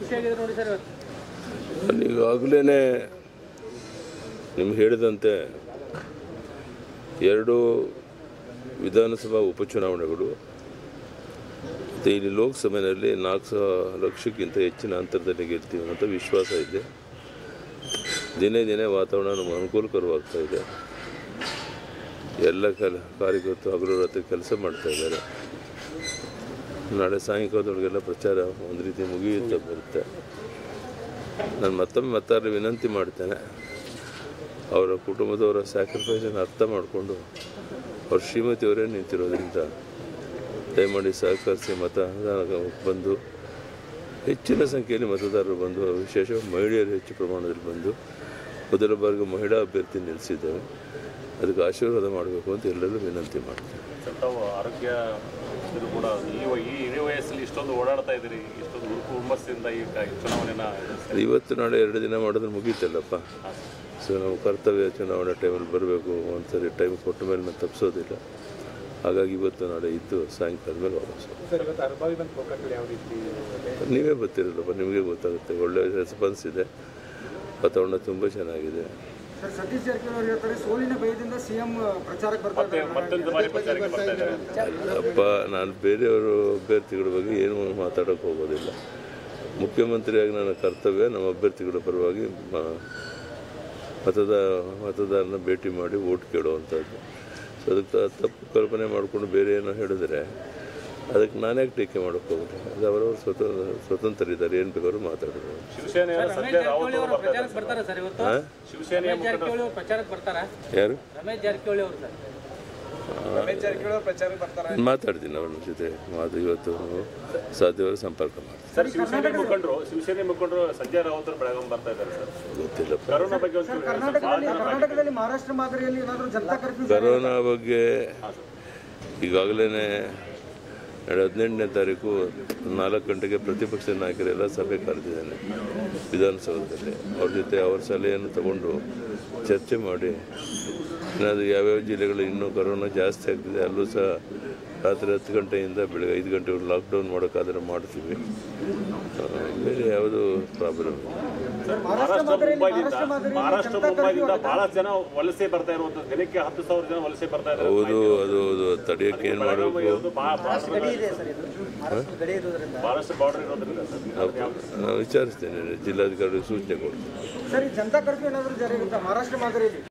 ಖುಷಿಯಾಗಿದೆ ನೋಡಿ ಸರ್ ಇವತ್ತು ಈಗಾಗಲೇ ನಿಮ್ಗೆ ಹೇಳಿದಂತೆ ಎರಡು ವಿಧಾನಸಭಾ ಉಪಚುನಾವಣೆಗಳು ಮತ್ತು ಇಲ್ಲಿ ಲೋಕಸಭೆಯಲ್ಲಿ ನಾಲ್ಕು ಸಾವಿರ ಲಕ್ಷಕ್ಕಿಂತ ಹೆಚ್ಚಿನ ಅಂತರದಲ್ಲಿ ಗೆಲ್ತೀವಿ ಅಂತ ವಿಶ್ವಾಸ ಇದೆ ದಿನೇ ದಿನೇ ವಾತಾವರಣ ನಮಗೆ ಅನುಕೂಲಕರವಾಗ್ತಾ ಇದೆ ಎಲ್ಲ ಕೆಲ ಕಾರ್ಯಕರ್ತರು ಹಗಲು ರಾತ್ರಿ ಕೆಲಸ ಮಾಡ್ತಾ ಇದ್ದಾರೆ ನಾಳೆ ಸಾಯಂಕಾಲದೊಳಗೆಲ್ಲ ಪ್ರಚಾರ ಒಂದು ರೀತಿ ಮುಗಿಯುತ್ತಾ ಬರುತ್ತೆ ನಾನು ಮತ್ತೊಮ್ಮೆ ಮತ್ತಾರು ವಿನಂತಿ ಮಾಡ್ತೇನೆ ಅವರ ಕುಟುಂಬದವರ ಸ್ಯಾಕ್ರಿಫೈಸನ್ನು ಅರ್ಥ ಮಾಡಿಕೊಂಡು ಅವ್ರ ಶ್ರೀಮತಿಯವರೇ ನಿಂತಿರೋದ್ರಿಂದ ದಯಮಾಡಿ ಸಹಕರಿಸಿ ಮತದಾನ ಬಂದು ಹೆಚ್ಚಿನ ಸಂಖ್ಯೆಯಲ್ಲಿ ಮತದಾರರು ಬಂದು ವಿಶೇಷವಾಗಿ ಮಹಿಳೆಯರು ಹೆಚ್ಚು ಪ್ರಮಾಣದಲ್ಲಿ ಬಂದು ಮೊದಲ ಬಾರಿಗೆ ಮಹಿಳಾ ಅಭ್ಯರ್ಥಿ ನಿಲ್ಲಿಸಿದ್ದೇವೆ ಅದಕ್ಕೆ ಆಶೀರ್ವಾದ ಮಾಡಬೇಕು ಅಂತ ಎಲ್ಲರೂ ವಿನಂತಿ ಮಾಡ್ತೇನೆ ಸರ್, ತಾವು ಆರೋಗ್ಯ ಇದು ಕೂಡ ಈ ವ- ಈ ಇಳಿ ವಯಸ್ಸಲ್ಲಿ ಇಷ್ಟೊಂದು ಓಡಾಡ್ತಾ ಇದ್ದೀರಿ ಇಷ್ಟೊಂದು ಹುರುಪು ಹುಮ್ಮಸ್ಸಿಂದ ಈ ಕ- ಚುನಾವಣೆನ ಎದುರಿಸ್ತಾ ಇವತ್ತು ನಾಳೆ ಎರಡು ದಿನ ಮಾಡಿದ್ರೆ ಮುಗೀತಲ್ಲಪ್ಪ ಸೊ ನಾವು ಕರ್ತವ್ಯ ಚುನಾವಣೆ ಟೈಮಲ್ಲಿ ಬರಬೇಕು ಒಂದ್ಸರಿ ಟೈಮ್ ಕೊಟ್ಟ ಮೇಲೆ ನಾನು ತಪ್ಪಿಸೋದಿಲ್ಲ ಹಾಗಾಗಿ ಇವತ್ತು ನಾಳೆ ಇದ್ದು ಸಾಯಂಕಾಲ ಮೇಲೆ ವಾಪಸ್ ಸರ್ ಇವತ್ತು ಅರ್ಬಾವಿ ಬಂದು ಗೋಕಾಕಲ್ಲಿ ಯಾವ ರೀತಿ ನೀವೇ ಗೊತ್ತಿರಲ್ಲಪ್ಪ ನಿಮಗೆ ಗೊತ್ತಾಗುತ್ತೆ ಒಳ್ಳೆ ರೆಸ್ಪಾನ್ಸ್ ಇದೆ ವಾತಾವರಣ ತುಂಬ ಚೆನ್ನಾಗಿದೆ ಸರ್ ಸತೀಶ್ ಜಾರಕಿಹೊಳಿ ಹೇಳ್ತಾರೆ ಸೋಲಿನ ಭಯದಿಂದ ಸಿಎಂ ಪ್ರಚಾರಕ್ಕೆ ಬರ್ತಾ ಮತ್ತೆ ಮತ್ತೊಂದು ಬಾರಿ ಪ್ರಚಾರಕ್ಕೆ ಬರ್ತಾ ಇದ್ದಾರೆ ಅಪ್ಪ ನಾನು ಬೇರೆಯವರು ಅಭ್ಯರ್ಥಿಗಳ ಬಗ್ಗೆ ಏನು ಮಾತಾಡೋಕ್ಕೆ ಹೋಗೋದಿಲ್ಲ ಮುಖ್ಯಮಂತ್ರಿಯಾಗಿ ನನ್ನ ಕರ್ತವ್ಯ ನಮ್ಮ ಅಭ್ಯರ್ಥಿಗಳ ಪರವಾಗಿ ಮ- ಮತದ ಮತದಾರನ ಭೇಟಿ ಮಾಡಿ ಓಟ್ ಕೇಳುವಂಥದ್ದು ಸೊ ಅದಕ್ಕೆ ತ- ತಪ್ಪು ಕಲ್ಪನೆ ಮಾಡಿಕೊಂಡು ಬೇರೆ ಏನೋ ಹೇಳಿದ್ರೆ ಅದಕ್ಕೆ ನಾನ್ಯಾಕೆ ಟೀಕೆ ಮಾಡೋಕ್ಕೆ ಹೋಗುತ್ತೆ ಅದು ಅವರವರು ಸ್ವತಂತ್ರ ಸ್ವತಂತ್ರರಿದ್ದಾರೆ ಏನು ಬೇಕಾದ್ರೂ ಮಾತಾಡೋದು ಶಿವಸೇನೆಯ ಸಂಜಯ್ ರಾವತ್ ಅವರು ಬರ್ತಾ ಇದ್ದಾರೆ ಪ್ರಚಾರಕ್ಕೆ ಬರ್ತಾರಾ ಸರ್ ಇವತ್ತು ಹಾಂ ಶಿವಸೇನೆಯ ರಮೇಶ್ ಜಾರಕಿಹೊಳಿ ಅವರು ಪ್ರಚಾರಕ್ಕೆ ಬರ್ತಾರಾ ಯಾರು ರಮೇಶ್ ಜಾರಕಿಹೊಳಿ ಅವರು ಸರ್ ಮಾತಾಡ್ತೀನಿ ಅವ್ರ ಜೊತೆ ಮಾತು ಇವತ್ತು ಸಾಧ್ಯವಾದ ಸಂಪರ್ಕ ಮಾಡ್ತೀನಿ ಸರ್ ಶಿವಸೇನೆ ಮುಖಂಡರು ಶಿವಸೇನೆ ಮುಖಂಡರು ಸಂಜಯ್ ರಾವತ್ ಅವರು ಬೆಳಗಾಂ ಬರ್ತಾ ಇದ್ದಾರೆ ಸರ್ ಗೊತ್ತಿಲ್ಲಪ್ಪ ಕರೋನಾ ಬಗ್ಗೆ ಒಂದು ಚೂರು ಹೇಳಿ ಸರ್. ಕರ್ನಾಟಕದಲ್ಲಿ ಕರ್ನಾಟಕದಲ್ಲಿ ಮಹಾರಾಷ್ಟ್ರ ಮಾದರಿಯಲ್ಲಿ ಏನಾದರೂ ಜನತಾ ಕರ್ಫ್ಯೂ ಕರೋನಾ ಬಗ್ಗೆ ಈಗಾಗಲೇ ಎರಡು ಹದಿನೆಂಟನೇ ತಾರೀಕು ನಾಲ್ಕು ಗಂಟೆಗೆ ಪ್ರತಿಪಕ್ಷ ನಾಯಕರೆಲ್ಲ ಸಭೆ ಕರೆದಿದ್ದೇನೆ ವಿಧಾನಸೌಧದಲ್ಲಿ ಅವ್ರ ಜೊತೆ ಅವ್ರ ಸಲಹೆಯನ್ನು ತಗೊಂಡು ಚರ್ಚೆ ಮಾಡಿ ಏನಾದರೂ ಯಾವ್ಯಾವ ಜಿಲ್ಲೆಗಳು ಇನ್ನೂ ಕರೋನಾ ಜಾಸ್ತಿ ಆಗ್ತಿದೆ ಅಲ್ಲೂ ಸಹ ರಾತ್ರಿ ಹತ್ತು ಗಂಟೆಯಿಂದ ಬೆಳಗ್ಗೆ ಐದು ಗಂಟೆವರೆಗೆ ಲಾಕ್ಡೌನ್ ಮಾಡೋಕ್ಕಾದ್ರೆ ಮಾಡ್ತೀವಿ ಆ, ಬೇರೆ ಯಾವುದೂ ಪ್ರಾಬ್ಲಮ್ ಇಲ್ಲ ಮಹಾರಾಷ್ಟ್ರ ಮುಂಬೈದಿಂದ ಮಹಾರಾಷ್ಟ್ರ ಮುಂಬೈದಿಂದ ಬಹಳ ಜನ ವಲಸೆ ಬರ್ತಾ ಇರುವಂತ ದಿನಕ್ಕೆ ಹತ್ತು ಸಾವಿರ ಜನ ವಲಸೆ ಬರ್ತಾ ಇದ್ದಾರೆ ಹೌದು ಅದು ಅದು ತಡೆಯೋಕ್ಕೆ ಏನು ಮಾಡಬೇಕು ಇರೋದು ಬಹಳ- ಬಹಳ- ಇದೆ ಸರ್ ಇದು ಮಹಾರಾಷ್ಟ್ರ ಗಡಿ ಇರೋದ್ರಿಂದ ಬಹಳಷ್ಟು ಬಾರ್ಡರ್ ಇರೋದ್ರಿಂದ ಸರ್ ನಾವು ವಿಚಾರಿಸ್ತೇನೆ ಜಿಲ್ಲಾಧಿಕಾರಿ ಸೂಚನೆ ಕೊಡ್ತೀನಿ ಸರ್ ಈ ಜನತಾ ಕರ್ಫ್ಯೂ ಏನಾದರೂ ಜಾರಿ ಆಗುತ್ತಾ ಮಹಾರಾಷ್ಟ್ರ ಮಾದರಿಯಲ್ಲಿ